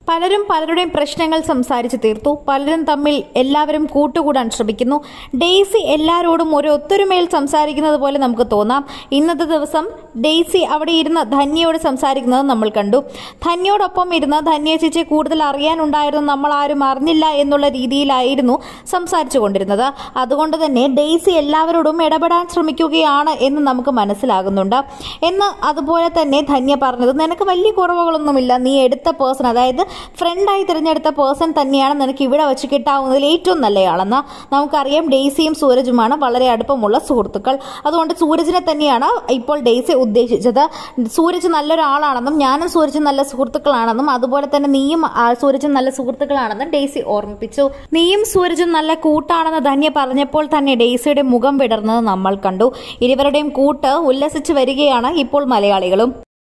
പലരും പലരുടെയും പ്രശ്നങ്ങൾ സംസാരിച്ചു തീർത്തു പലരും തമ്മിൽ എല്ലാവരും കൂട്ടുകൂടാൻ ശ്രമിക്കുന്നു ഡെയ്സി എല്ലാവരോടും ഒരു ഒത്തൊരുമയിൽ സംസാരിക്കുന്നത് പോലെ നമുക്ക് തോന്നാം ഇന്നത്തെ ദിവസം ഡെയ്സി അവിടെ ഇരുന്ന് ധന്യയോട് സംസാരിക്കുന്നത് നമ്മൾ കണ്ടു ധന്യയോടൊപ്പം ഇരുന്ന് ധന്യ ചേച്ചി കൂടുതൽ അറിയാനുണ്ടായിരുന്നു നമ്മൾ ആരും അറിഞ്ഞില്ല എന്നുള്ള രീതിയിലായിരുന്നു സംസാരിച്ചു കൊണ്ടിരുന്നത് അതുകൊണ്ട് തന്നെ ഡെയ്സി എല്ലാവരോടും ഇടപെടാൻ ശ്രമിക്കുകയാണ് എന്ന് നമുക്ക് മനസ്സിലാകുന്നുണ്ട് എന്ന് അതുപോലെ തന്നെ ധന്യ പറഞ്ഞത് നിനക്ക് വലിയ കുറവുകളൊന്നുമില്ല നീ എടുത്ത പേഴ്സൺ അതായത് ഫ്രണ്ടായി തിരഞ്ഞെടുത്ത പേഴ്സൺ തന്നെയാണ് നിനക്ക് ഇവിടെ വെച്ച് കിട്ടാവുന്നതിൽ ഏറ്റവും നല്ലയാളെന്ന് നമുക്കറിയാം ഡെയ്സിയും സൂരജുമാണ് വളരെ അടുപ്പമുള്ള സുഹൃത്തുക്കൾ അതുകൊണ്ട് സൂരജിനെ തന്നെയാണ് ഇപ്പോൾ ഡെയ്സി ഉദ്ദേശിച്ചത് സൂരജ് നല്ലൊരാളാണെന്നും ഞാനും സൂരജും നല്ല സുഹൃത്തുക്കളാണെന്നും അതുപോലെ തന്നെ നീയും ആ, സൂരജും നല്ല സുഹൃത്തുക്കളാണെന്നും ഡെയ്സി ഓർമ്മിപ്പിച്ചു നീയും സൂരജും നല്ല കൂട്ടാണെന്ന് ധന്യ പറഞ്ഞപ്പോൾ തന്നെ ഡെയ്സിയുടെ മുഖം വിടർന്നത് നമ്മൾ കണ്ടു ഇരുവരുടെയും കൂട്ട് ഉല്ലസിച്ച് വരികയാണ് ഇപ്പോൾ മലയാളികളും